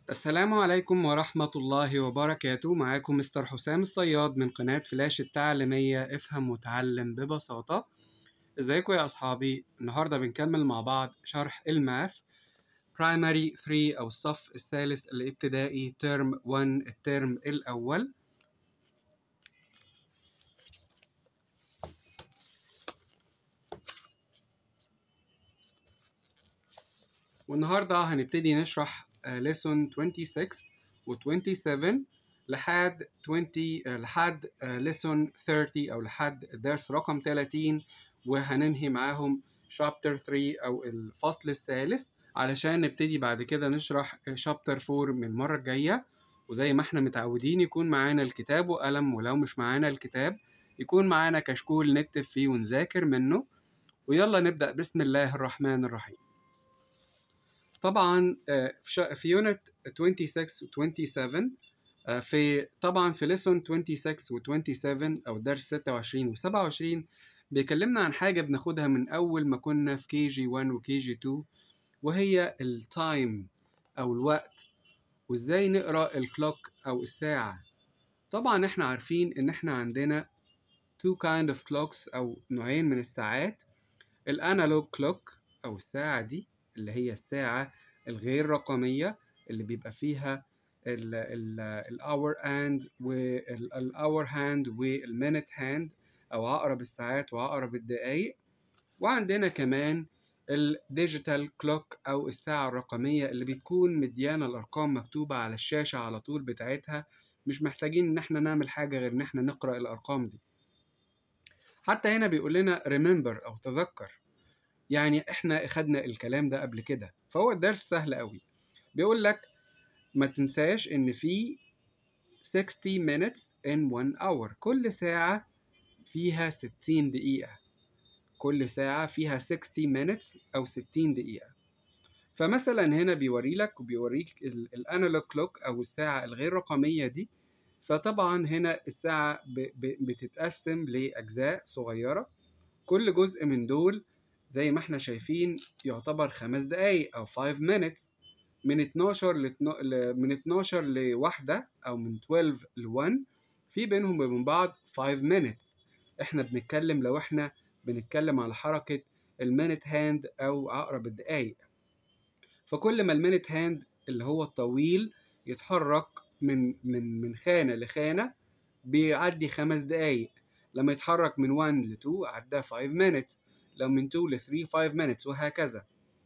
السلام عليكم ورحمة الله وبركاته معاكم مستر حسام الصياد من قناة فلاش التعليمية افهم وتعلم ببساطة ازيكم يا أصحابي النهاردة بنكمل مع بعض شرح الماث برايمري 3 أو الصف الثالث الابتدائي ترم 1 الترم الأول والنهاردة هنبتدي نشرح lesson 26 و 27 لحد 20 لحد lesson 30 أو لحد درس رقم 30 وهننهي معاهم chapter 3 أو الفصل الثالث علشان نبتدي بعد كده نشرح chapter 4 من المرة الجاية وزي ما احنا متعودين يكون معانا الكتاب وقلم ولو مش معانا الكتاب يكون معانا كشكول نكتب فيه ونذاكر منه ويلا نبدأ بسم الله الرحمن الرحيم طبعا في يونت 26 و 27 في طبعا في ليسون 26 و 27 او درس 26 و 27 بيكلمنا عن حاجة بناخدها من أول ما كنا في كي جي 1 وكي جي 2 وهي التايم أو الوقت وإزاي نقرأ الكلوك أو الساعة طبعا احنا عارفين إن احنا عندنا two kind of clocks أو نوعين من الساعات الانالوج كلوك أو الساعة دي اللي هي الساعة الغير رقمية اللي بيبقى فيها الاور هاند والاور هاند والمينت هاند او عقرب الساعات وعقرب الدقايق وعندنا كمان الديجيتال كلوك او الساعة الرقمية اللي بتكون مديانة الارقام مكتوبة على الشاشة على طول بتاعتها مش محتاجين ان احنا نعمل حاجة غير ان احنا نقرأ الارقام دي حتى هنا بيقول لنا remember او تذكر يعني احنا اخدنا الكلام ده قبل كده فهو الدرس سهل قوي بيقول لك ما تنساش ان في 60 minutes in 1 hour كل ساعة فيها 60 دقيقة كل ساعة فيها 60 minutes أو 60 دقيقة فمثلا هنا بيوري لك وبيوريك الانالوج كلوك أو الساعة الغير رقمية دي فطبعا هنا الساعة بتتقسم لأجزاء صغيرة كل جزء من دول زي ما احنا شايفين يعتبر خمس دقايق او 5 minutes من 12 ل من 12 لواحدة او من 12 ل 1 في بينهم وبين بعض 5 minutes احنا بنتكلم لو احنا بنتكلم على حركة المينت هاند او عقرب الدقايق فكل ما المينت هاند اللي هو الطويل يتحرك من من من خانة لخانة بيعدي خمس دقايق لما يتحرك من 1 ل 2 عدى 5 minutes لو من 2 ل 3 5 minutes وهكذا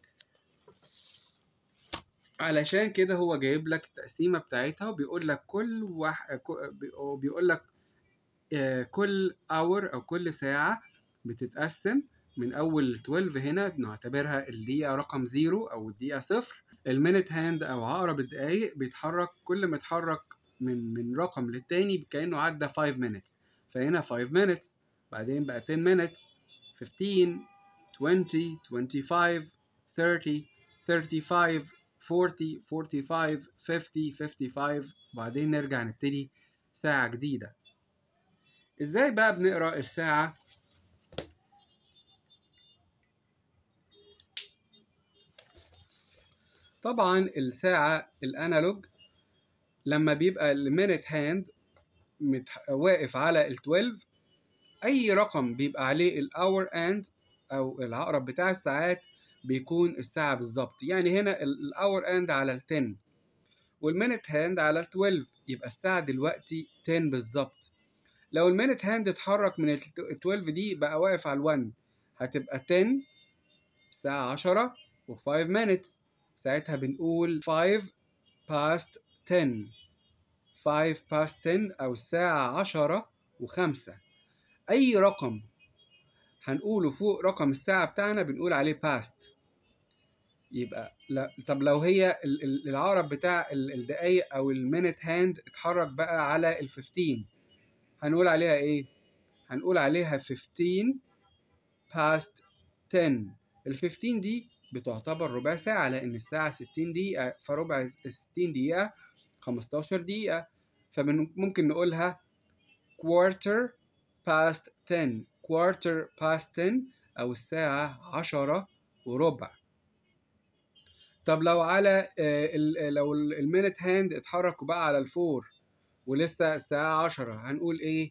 علشان كده هو جايب لك التقسيمه بتاعتها وبيقول لك كل واحد بيقول لك كل اور او كل ساعه بتتقسم من اول 12 هنا بنعتبرها الدقيقه رقم 0 او الدقيقه صفر المينت هاند او عقرب الدقايق بيتحرك كل ما يتحرك من من رقم للتاني كانه عدى 5 minutes فهنا 5 minutes بعدين بقى 10 minutes 15 20 25 30 35 40 45 50 55 وبعدين نرجع نبتدي ساعة جديدة ازاي بقى بنقرأ الساعة طبعا الساعة الانالوج لما بيبقى المينت هاند واقف على ال 12 اي رقم بيبقى عليه الاور اند او العقرب بتاع الساعات بيكون الساعه بالظبط يعني هنا الاور اند على ال 10 والمينت هاند على ال 12 يبقى الساعه دلوقتي 10 بالظبط لو المينت هاند اتحرك من ال 12 دي بقى واقف على ال 1 هتبقى 10 الساعه 10 و5 minutes ساعتها بنقول 5 past 10 5 past 10 او الساعه 10 وخمسة اي رقم هنقوله فوق رقم الساعة بتاعنا بنقول عليه past يبقى لا طب لو هي العقرب بتاع الدقايق او المينت هاند اتحرك بقى على ال 15 هنقول عليها ايه هنقول عليها 15 past 10 ال 15 دي بتعتبر ربع ساعة لأن الساعة 60 دقيقة فربع 60 دقيقة 15 دقيقة فممكن نقولها quarter past 10 quarter past 10 أو الساعة عشرة وربع طب لو على آه، ال- لو المينت هاند اتحركوا بقى على الفور ولسه الساعة 10 هنقول ايه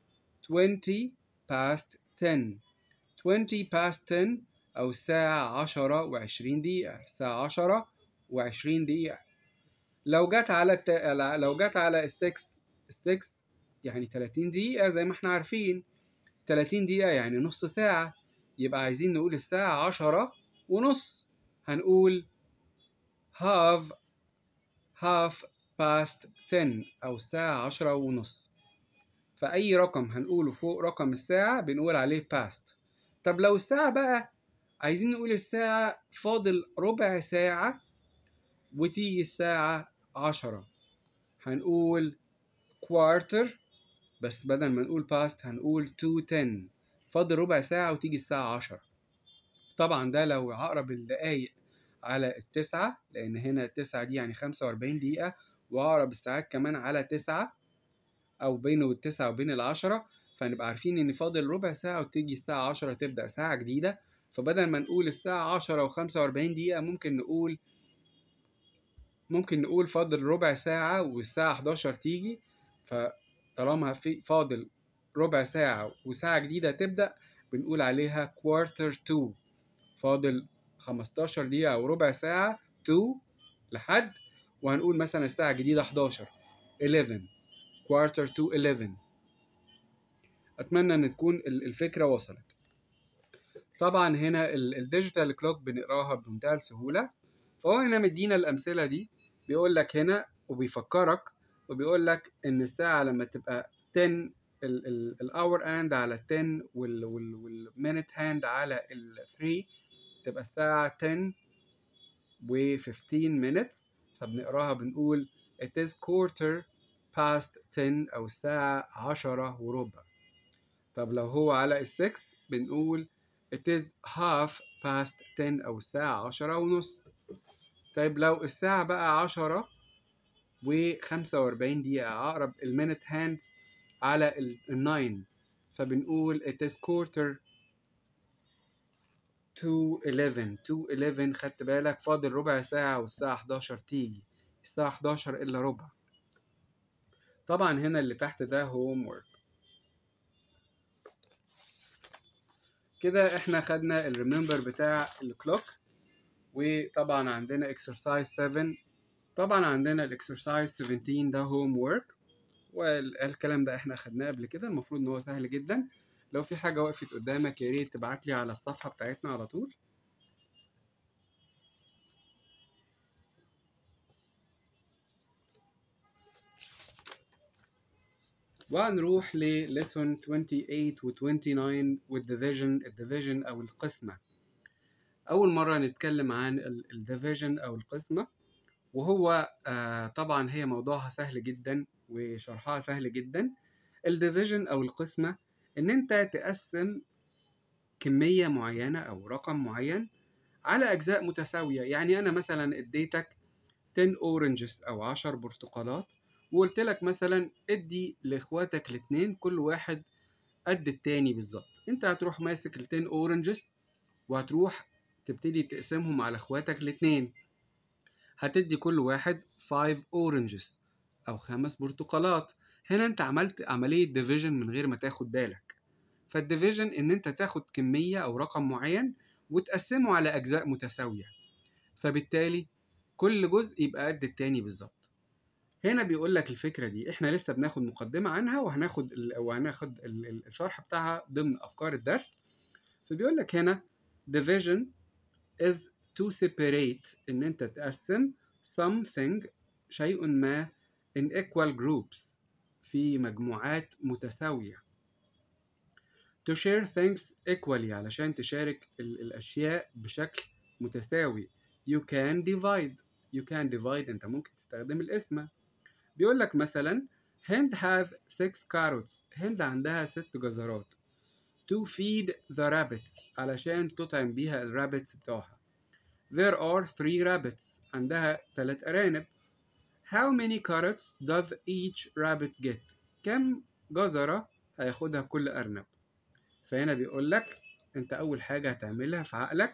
20 past 10 20 past 10 أو الساعة 10 و20 دقيقة الساعة 10 و20 دقيقة لو جت على الت... لو جت على ال 6 ال 6 يعني 30 دقيقة زي ما احنا عارفين 30 دقيقة يعني نص ساعة يبقى عايزين نقول الساعة 10 ونص هنقول half half past 10 أو الساعة 10 ونص فأي رقم هنقوله فوق رقم الساعة بنقول عليه past طب لو الساعة بقى عايزين نقول الساعة فاضل ربع ساعة وتيجي الساعة 10 هنقول quarter بس بدل ما نقول past هنقول to 10 فاضل ربع ساعة وتيجي الساعة 10 طبعا ده لو عقرب الدقايق على التسعة لأن هنا التسعة دي يعني 45 دقيقة وأقرب الساعات كمان على تسعة أو بينه التسعة وبين العشرة فنبقى عارفين إن فاضل ربع ساعة وتيجي الساعة عشرة تبدأ ساعة جديدة فبدل ما نقول الساعة عشرة وخمسة وأربعين دقيقة ممكن نقول ممكن نقول فاضل ربع ساعة والساعة 11 تيجي فطالما في فاضل ربع ساعة وساعة جديدة تبدأ بنقول عليها quarter to فاضل 15 دقيقة أو ربع ساعة to لحد وهنقول مثلا الساعة الجديدة 11 11 quarter to 11 أتمنى إن تكون ال- الفكرة وصلت طبعا هنا الديجيتال كلوك بنقراها بمنتهى السهولة فهو هنا مدينا الأمثلة دي بيقول لك هنا وبيفكرك وبيقول لك إن الساعة لما تبقى 10 الأور هاند على 10 والمينت هاند على ال 3 تبقى الساعة 10 و 15 minutes فبنقراها بنقول it is quarter past 10 أو الساعة 10 وربع طب لو هو على ال 6 بنقول it is half past 10 أو الساعة 10 ونص طيب لو الساعة بقى 10 و 45 دقيقة أقرب المينت هاندز على ال 9 فبنقول it is quarter to 11 to 11 خدت بالك فاضل ربع ساعة والساعة 11 تيجي الساعة 11 إلا ربع طبعا هنا اللي تحت ده هوم ورك كده احنا خدنا الريمبر بتاع الكلوك وطبعا عندنا اكسرسايز 7 طبعا عندنا الاكسرسايز 17 ده هوم ورك والكلام ده احنا خدناه قبل كده المفروض ان هو سهل جدا لو في حاجة وقفت قدامك يا ريت تبعت لي على الصفحة بتاعتنا على طول وهنروح ل lesson 28 و 29 والديفيجن الديفيجن أو القسمة أول مرة نتكلم عن الديفيجن أو القسمة وهو آه طبعا هي موضوعها سهل جدا وشرحها سهل جدا الديفيجن أو القسمة إن أنت تقسم كمية معينة أو رقم معين على أجزاء متساوية يعني أنا مثلا اديتك 10 أورنجز أو 10 برتقالات وقلت لك مثلا ادي لاخواتك الاتنين كل واحد قد التاني بالظبط انت هتروح ماسك ال 10 اورنجز وهتروح تبتدي تقسمهم على اخواتك الاتنين هتدي كل واحد 5 اورنجز او خمس برتقالات هنا انت عملت عملية ديفيجن من غير ما تاخد بالك فالديفيجن ان انت تاخد كمية او رقم معين وتقسمه على اجزاء متساوية فبالتالي كل جزء يبقى قد التاني بالظبط هنا بيقول لك الفكرة دي احنا لسه بناخد مقدمة عنها وهناخد ال... وهناخد ال... ال- الشرح بتاعها ضمن أفكار الدرس فبيقول لك هنا division is to separate إن أنت تقسم something شيء ما in equal groups في مجموعات متساوية to share things equally علشان تشارك ال... الأشياء بشكل متساوي you can divide you can divide أنت ممكن تستخدم الاسم بيقول لك مثلا هند have six carrots هند عندها ست جزرات to feed the rabbits علشان تطعم بيها الرابتس بتوعها there are three rabbits عندها تلات أرانب how many carrots does each rabbit get كم جزرة هياخدها كل أرنب فهنا بيقول لك أنت أول حاجة هتعملها في عقلك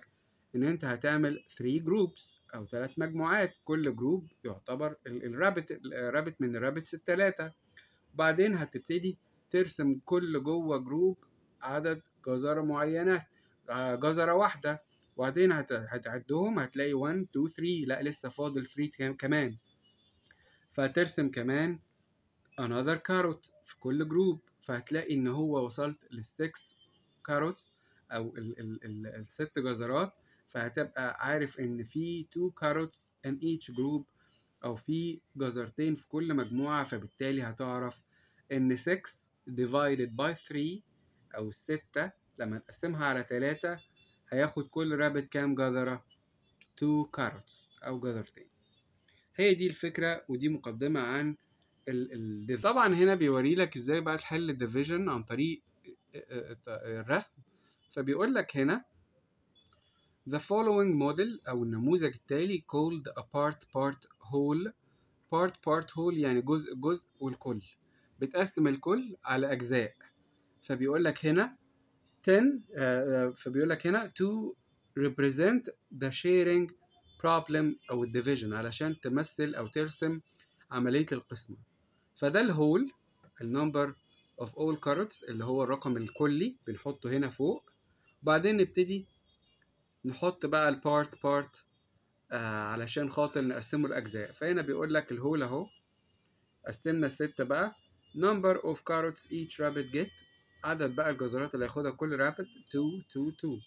ان انت هتعمل 3 جروبس او ثلاث مجموعات كل جروب يعتبر الرابت الرابت من الرابتس الثلاثه وبعدين هتبتدي ترسم كل جوه جروب عدد جزر معينات آه، جزرة واحدة وبعدين هت- هتعدهم هتلاقي 1 2 3 لا لسه فاضل 3 كمان فهترسم كمان another carrot في كل جروب فهتلاقي ان هو وصلت للسكس كاروتس او ال ال ال الست جزرات فهتبقى عارف ان في 2 كاروتس in each group او في جزرتين في كل مجموعة فبالتالي هتعرف ان 6 divided by 3 او الستة لما نقسمها على 3 هياخد كل رابط كام جزرة 2 كاروتس او جزرتين هي دي الفكرة ودي مقدمة عن ال ال طبعا هنا بيوري لك ازاي بقى تحل الديفيجن عن طريق الرسم فبيقول لك هنا the following model او النموذج التالي called a part part whole part part whole يعني جزء جزء والكل بتقسم الكل على اجزاء فبيقول لك هنا 10 آه، آه، فبيقول لك هنا to represent the sharing problem او الديفيجن علشان تمثل او ترسم عملية القسمة فده الهول النمبر of all carrots اللي هو الرقم الكلي بنحطه هنا فوق بعدين نبتدي نحط بقى البارت بارت آه علشان خاطر نقسمه لأجزاء فهنا بيقول لك الهول أهو قسمنا الستة بقى number of carrots each rabbit get عدد بقى الجزرات اللي هياخدها كل rabbit 2 2 2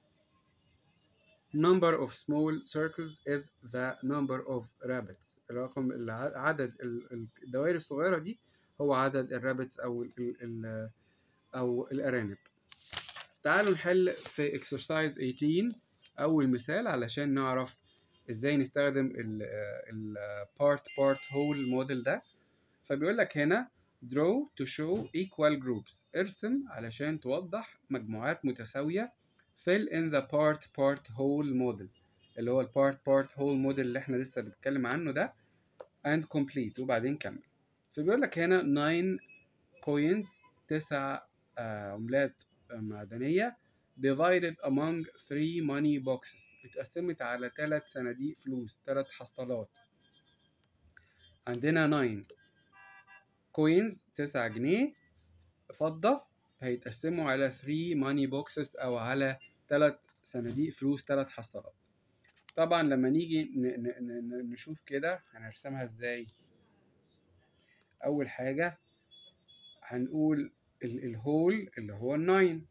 number of small circles is the number of rabbits الرقم الع- عدد ال- ال- الدوائر الصغيرة دي هو عدد الرابتس أو ال ال ال أو الأرانب تعالوا نحل في exercise 18 أول مثال علشان نعرف إزاي نستخدم ال ال part part whole model ده فبيقول لك هنا draw to show equal groups ارسم علشان توضح مجموعات متساوية fill in the part part whole model اللي هو ال part part whole model اللي احنا لسه بنتكلم عنه ده and complete وبعدين كمل فبيقول لك هنا 9 coins تسع آه، عملات معدنية divided among 3 money boxes اتقسمت على ثلاث صناديق فلوس ثلاث حصالات عندنا 9 coins 9 جنيه فضة هيتقسموا على 3 money boxes أو على ثلاث صناديق فلوس ثلاث حصالات طبعا لما نيجي ن- ن- ن- نشوف كده هنرسمها ازاي أول حاجة هنقول ال- الهول اللي هو الناين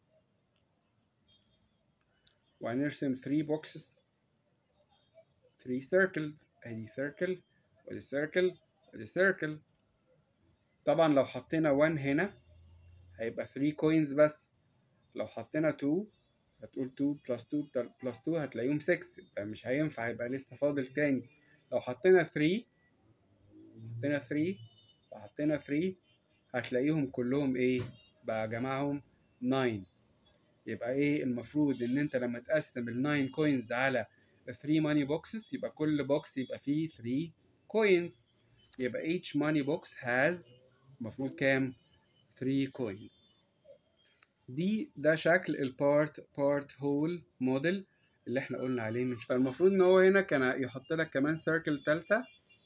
وهنرسم 3 boxes 3 circles ادي circle ودي circle ودي circle طبعا لو حطينا 1 هنا هيبقى 3 coins بس لو حطينا 2 هتقول 2 plus 2 تل- plus 2 هتلاقيهم 6 يبقى مش هينفع يبقى لسه فاضل تاني لو حطينا 3 حطينا 3 وحطينا 3 هتلاقيهم كلهم ايه بقى جمعهم 9 يبقى ايه المفروض ان انت لما تقسم ال 9 كوينز على 3 ماني بوكسز يبقى كل بوكس يبقى فيه 3 كوينز يبقى each money box has المفروض كام 3 كوينز دي ده شكل البارت بارت هول موديل اللي احنا قلنا عليه من شويه فالمفروض ان هو هنا كان يحط لك كمان سيركل ثالثه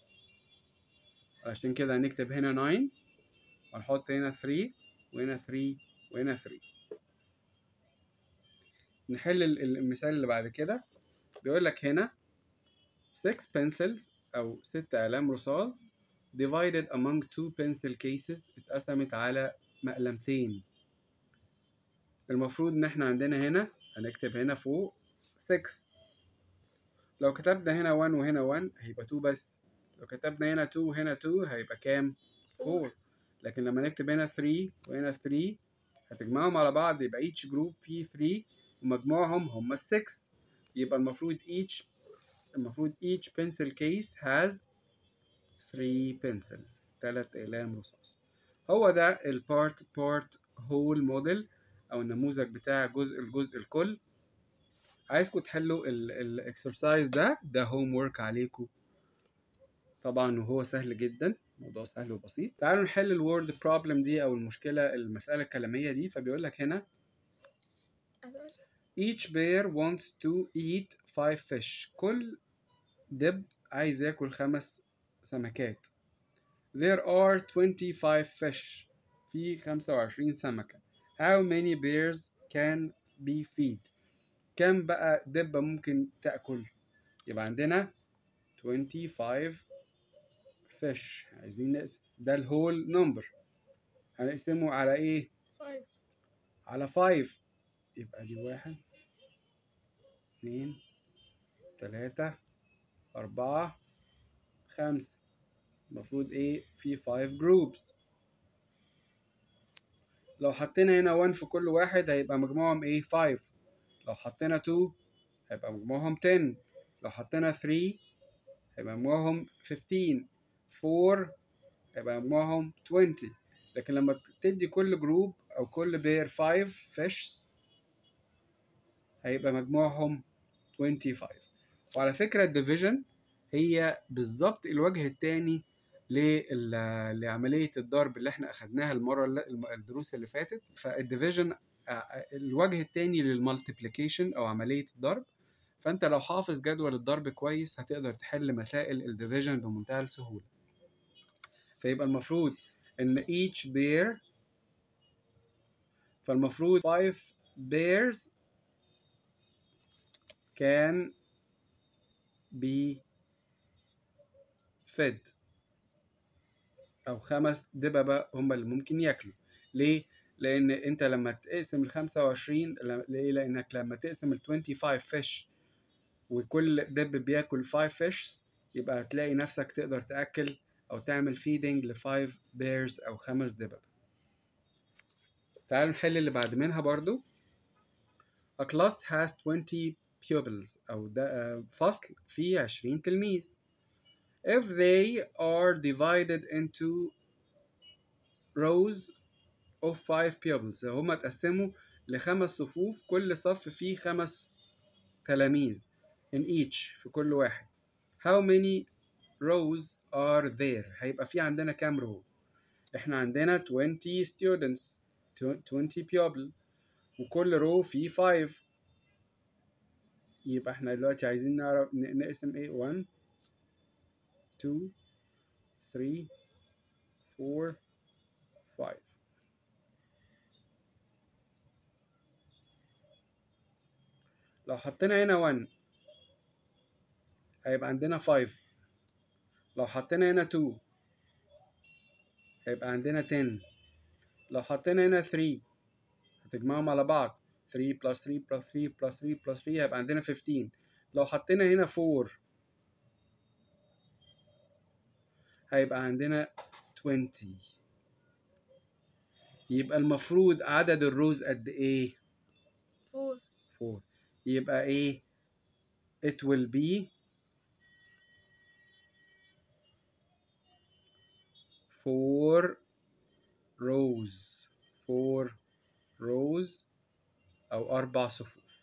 عشان كده هنكتب هنا 9 ونحط هنا 3 وهنا 3 وهنا 3 نحل ال- ال- المثال اللي بعد كده بيقول لك هنا 6 pencils أو 6 أقلام رصاص divided among two pencil cases اتقسمت على مقلمتين المفروض إن إحنا عندنا هنا هنكتب هنا فوق 6 لو كتبنا هنا 1 وهنا 1 هيبقى 2 بس لو كتبنا هنا 2 وهنا 2 هيبقى كام؟ 4 لكن لما نكتب هنا 3 وهنا 3 هتجمعهم على بعض يبقى each group فيه 3 ومجموعهم هم 6 يبقى المفروض each المفروض each pencil case has 3 pencils ثلاث أقلام رصاص هو ده البارت بارت هول موديل أو النموذج بتاع جزء الجزء الكل عايزكم تحلوا الاكسرسايز ده ده هوم ورك عليكم طبعا وهو سهل جدا موضوع سهل وبسيط تعالوا نحل الورد بروبلم دي او المشكله المساله الكلاميه دي فبيقول لك هنا أقول each bear wants to eat five fish كل دب عايز ياكل خمس سمكات there are 25 fish في 25 سمكة how many bears can be fed كم بقى دبة ممكن تأكل يبقى عندنا 25 fish عايزين نقسم ده الهول نمبر هنقسمه على ايه five على 5 يبقى دي واحد اتنين تلاتة أربعة خمسة المفروض ايه في 5 جروبس لو حطينا هنا 1 في كل واحد هيبقى مجموعهم ايه 5 لو حطينا 2 هيبقى مجموعهم 10 لو حطينا 3 هيبقى مجموعهم 15 4 هيبقى مجموعهم 20 لكن لما تدي كل جروب او كل بير 5 فيش هيبقى مجموعهم 25 وعلى فكرة الديفيجن هي بالظبط الوجه الثاني لعملية الضرب اللي احنا اخدناها المرة اللي الدروس اللي فاتت فالديفيجن الوجه الثاني للمالتيبليكيشن او عملية الضرب فانت لو حافظ جدول الضرب كويس هتقدر تحل مسائل الديفيجن بمنتهى السهولة فيبقى المفروض ان each bear فالمفروض 5 bears can be fed او خمس دببة هم اللي ممكن ياكلوا ليه لان انت لما تقسم ال 25 ليه لانك لما تقسم ال 25 فيش وكل دب بياكل 5 فيش يبقى هتلاقي نفسك تقدر تاكل او تعمل فيدنج ل 5 بيرز او خمس دبب تعالوا نحل اللي بعد منها برضو A class has 20 pupils أو ده فصل فيه 20 تلميذ if they are divided into rows of 5 pupils هما اتقسموا لخمس صفوف كل صف فيه خمس تلاميذ in each في كل واحد how many rows are there هيبقى في عندنا كام رو احنا عندنا 20 students 20 pupil وكل رو فيه 5 يبقى احنا دلوقتي عايزين نعرف نقسم ايه 1 2 3 4 5 لو حطينا هنا 1 هيبقى عندنا 5 لو حطينا هنا 2 هيبقى عندنا 10 لو حطينا هنا 3 هتجمعهم على بعض 3 plus 3 plus 3 plus 3 plus 3 هيبقى عندنا 15 لو حطينا هنا 4 هيبقى عندنا 20 يبقى المفروض عدد الروز قد ايه four 4 يبقى ايه it will be 4 rows 4 rows او اربع صفوف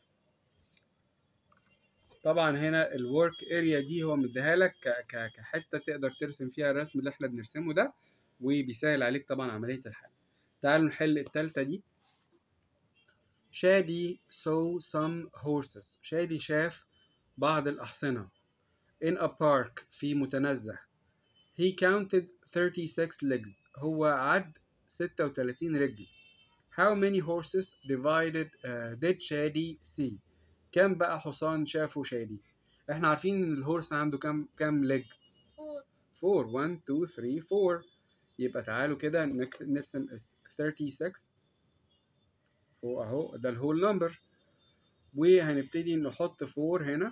طبعا هنا الورك اريا دي هو مديها لك ك- ك- كحته تقدر ترسم فيها الرسم اللي احنا بنرسمه ده وبيسهل عليك طبعا عمليه الحل تعالوا نحل التالتة دي شادي saw some horses شادي شاف بعض الأحصنة in a park في متنزه he counted 36 legs هو عد 36 رجل how many horses divided uh, did شادي see كم بقى حصان شافه شادي احنا عارفين ان الهورس عنده كم كم ليج four 4 1 2 3 4 يبقى تعالوا كده نكت- نرسم 36 فوق اهو ده الهول نمبر وهنبتدي نحط 4 هنا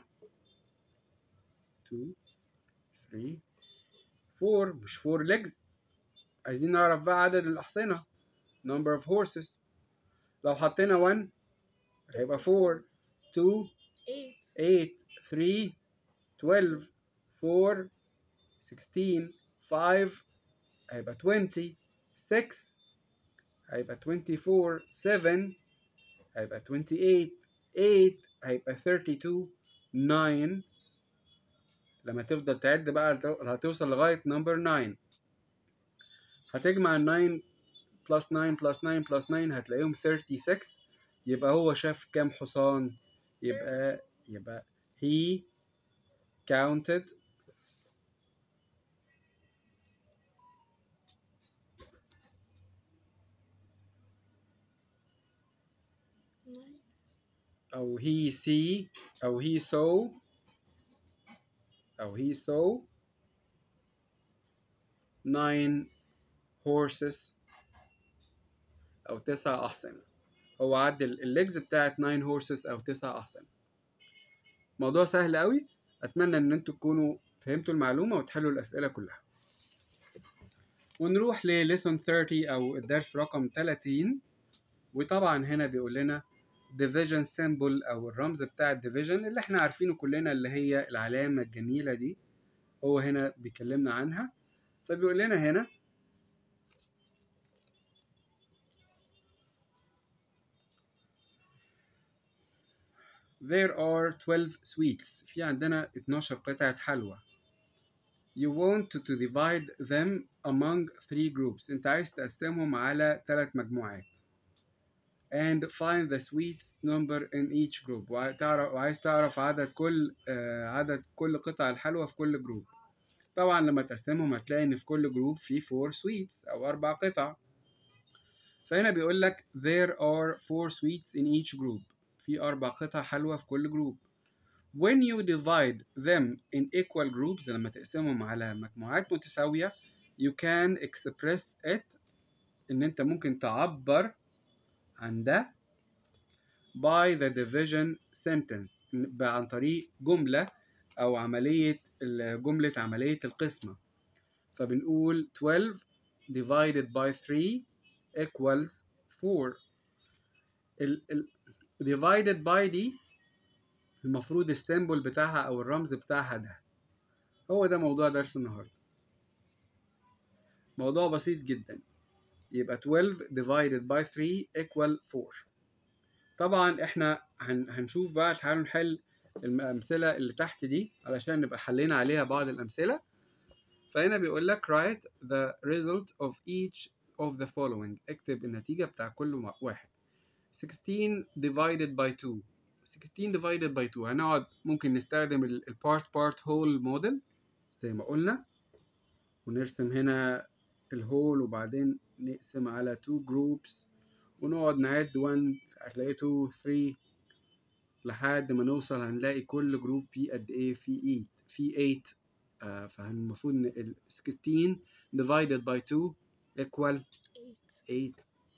2 3 4 مش 4 legs عايزين نعرف بقى عدد الأحصنة number of horses لو حطينا 1 هيبقى 4 2 eight 8 3 12 4 16 5 هيبقى 20 6 هيبقى 24 7 هيبقى 28 8 هيبقى 32 9 لما تفضل تعد بقى هتوصل لغاية نمبر 9 هتجمع ال 9 بلس 9 بلس 9 بلس 9 هتلاقيهم 36 يبقى هو شاف كام حصان يبقى يبقى he counted nine أو he see أو he saw أو he saw nine horses أو تسع أحصنة هو عدل الليجز بتاعت nine horses أو تسع أحصنة موضوع سهل قوي أتمنى إن انتوا تكونوا فهمتوا المعلومة وتحلوا الأسئلة كلها ونروح ل lesson 30 أو الدرس رقم 30 وطبعا هنا بيقول لنا division symbol أو الرمز بتاع الديفيجن اللي احنا عارفينه كلنا اللي هي العلامة الجميلة دي هو هنا بيكلمنا عنها فبيقول لنا هنا There are 12 sweets في عندنا 12 قطعة حلوى You want to divide them among three groups انت عايز تقسمهم على ثلاث مجموعات and find the sweets number in each group وتعرف وعايز تعرف عدد كل آه عدد كل قطع الحلوى في كل جروب طبعا لما تقسمهم هتلاقي ان في كل جروب في 4 sweets او اربع قطع فهنا بيقول لك there are four sweets in each group في اربع قطع حلوى في كل جروب when you divide them in equal groups لما تقسمهم على مجموعات متساوية you can express it ان انت ممكن تعبر عن ده by the division sentence عن طريق جملة أو عملية جملة عملية القسمة فبنقول 12 divided by 3 equals 4 ال ال divided by دي المفروض السيمبل بتاعها أو الرمز بتاعها ده هو ده موضوع درس النهاردة موضوع بسيط جدا يبقى 12 divided by 3 equal 4 طبعا احنا هن هنشوف بقى تعالوا نحل الأمثلة اللي تحت دي علشان نبقى حلينا عليها بعض الأمثلة فهنا بيقول لك write the result of each of the following اكتب النتيجة بتاع كل واحد 16 divided by 2 16 divided by 2 هنقعد ممكن نستخدم ال part part whole model زي ما قلنا ونرسم هنا الهول وبعدين نقسم على 2 groups ونقعد نعد 1 هتلاقي 2 3 لحد ما نوصل هنلاقي كل جروب فيه قد ايه فيه 8 فيه 8 آه فالمفروض ان ال 16 divided by 2 equal eight 8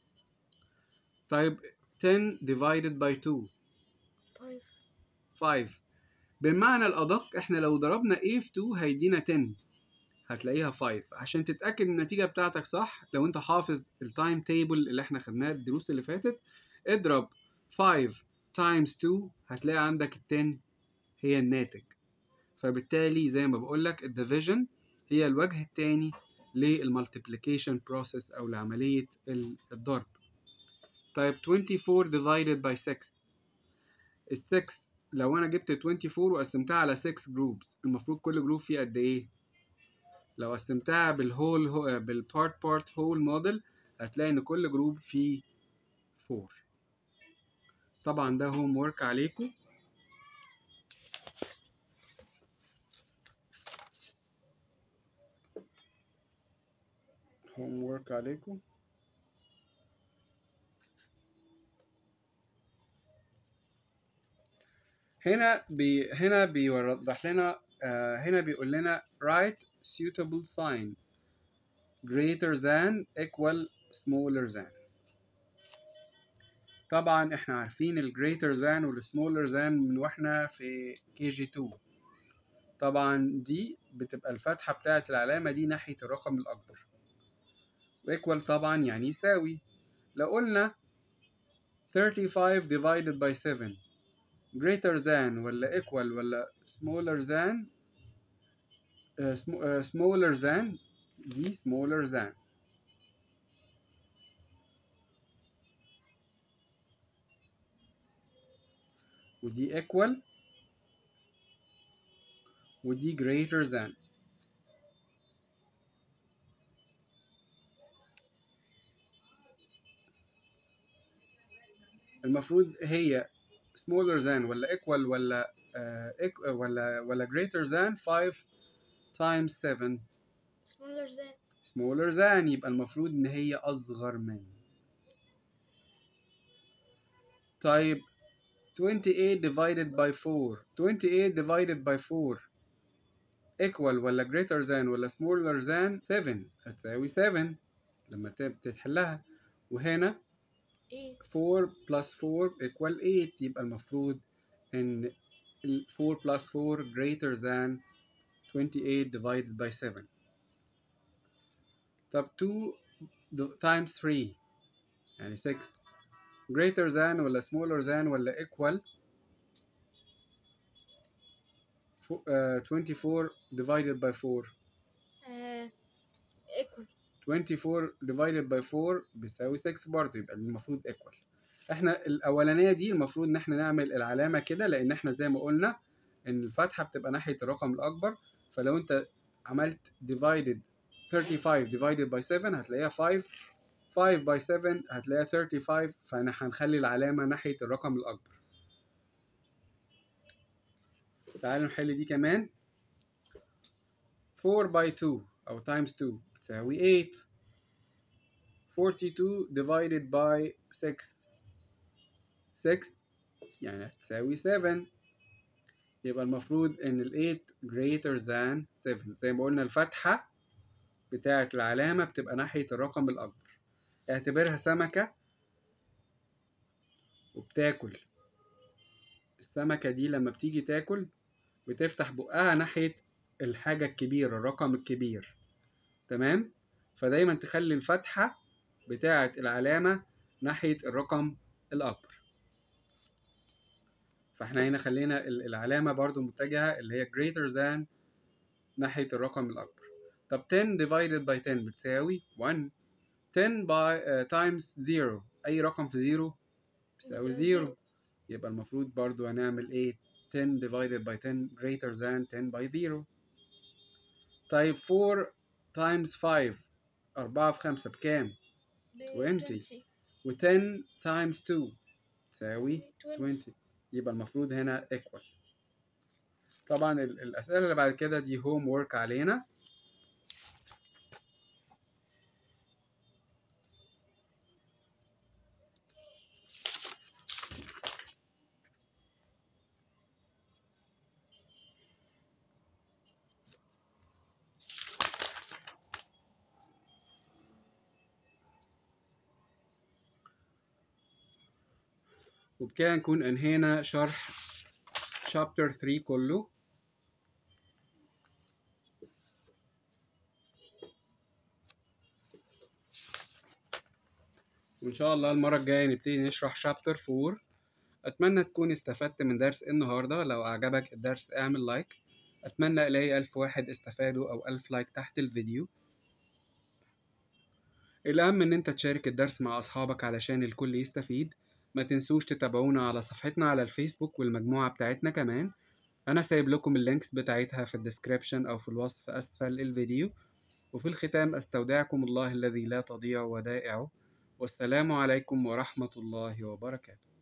طيب 10 divided by 2 five 5 بالمعنى الأدق احنا لو ضربنا a في 2 هيدينا 10 هتلاقيها 5 عشان تتأكد النتيجة بتاعتك صح لو انت حافظ التايم تيبل اللي احنا خدناه الدروس اللي فاتت اضرب 5 times 2 هتلاقي عندك ال 10 هي الناتج فبالتالي زي ما بقولك الديفيجن هي الوجه الثاني للمالتيبليكيشن بروسيس او لعملية ال- الضرب طيب 24 divided by 6 ال 6 لو انا جبت 24 وقسمتها على 6 جروبس المفروض كل جروب فيه قد ايه لو قسمتها بالهول هو بالبارت بارت هول موديل هتلاقي ان كل جروب فيه 4 طبعا ده هوم ورك عليكم هوم ورك عليكم هنا بي هنا بيوضح لنا آه هنا بيقول لنا write suitable sign greater than equal smaller than طبعا احنا عارفين ال greater than وال smaller than من واحنا في كي جي 2 طبعا دي بتبقى الفتحة بتاعت العلامة دي ناحية الرقم الأكبر equal طبعا يعني يساوي لو قلنا 35 divided by 7 greater than ولا equal ولا smaller than uh, sm- uh, smaller than دي smaller than ودي equal ودي greater than المفروض هي smaller than ولا equal ولا آه equ- ولا ولا greater than 5 times 7 smaller than smaller than يبقى المفروض ان هي اصغر من طيب 28 divided by 4 28 divided by 4 equal ولا greater than ولا smaller than 7 هتساوي 7 لما تب- تتحلها وهنا 8 4 plus 4 equal 8 يبقى المفروض ان ال 4 plus 4 greater than 28 divided by 7 طب 2 d- times 3 يعني 6 greater than ولا smaller than ولا equal فو- آه، 24 divided by 4 uh, equal 24 divided by 4 بيساوي 6 برضه يبقى المفروض equal احنا الاولانيه دي المفروض ان احنا نعمل العلامه كده لان احنا زي ما قلنا ان الفتحه بتبقى ناحيه الرقم الاكبر فلو انت عملت divided 35 divided by 7 هتلاقيها 5 5 by 7 هتلاقيها 35 فاحنا هنخلي العلامه ناحيه الرقم الاكبر تعالوا نحل دي كمان 4 by 2 او times 2 بتساوي 8 42 divided by 6 6 يعني هتساوي 7 يبقى المفروض ان ال 8 greater than 7 زي ما قلنا الفتحة بتاعة العلامة بتبقى ناحية الرقم الأكبر اعتبرها سمكة وبتاكل السمكة دي لما بتيجي تاكل بتفتح بقها ناحية الحاجة الكبيرة الرقم الكبير تمام فدايما تخلي الفتحة بتاعة العلامة ناحية الرقم الأكبر فاحنا هنا خلينا ال- العلامة برضو متجهة اللي هي greater than ناحية الرقم الأكبر طب 10 divided by 10 بتساوي 1 10 by uh, times 0 أي رقم في 0 بيساوي بيساوي 0 يبقى المفروض برضو هنعمل ايه 10 divided by 10 greater than 10 by 0 طيب 4 times 5 4 في 5 بكام؟ ب 20. 20 و 10 times 2 تساوي 20. 20 يبقى المفروض هنا equal طبعا ال- الأسئلة اللي بعد كده دي هوم وورك علينا وبكده نكون انهينا شرح chapter 3 كله وإن شاء الله المرة الجاية نبتدي نشرح chapter 4 أتمنى تكون استفدت من درس النهاردة لو أعجبك الدرس اعمل لايك أتمنى ألاقي ألف واحد استفادوا أو ألف لايك تحت الفيديو الأهم إن أنت تشارك الدرس مع أصحابك علشان الكل يستفيد ما تنسوش تتابعونا على صفحتنا على الفيسبوك والمجموعة بتاعتنا كمان أنا سايب لكم اللينكس بتاعتها في الديسكريبشن أو في الوصف أسفل الفيديو وفي الختام أستودعكم الله الذي لا تضيع ودائعه والسلام عليكم ورحمة الله وبركاته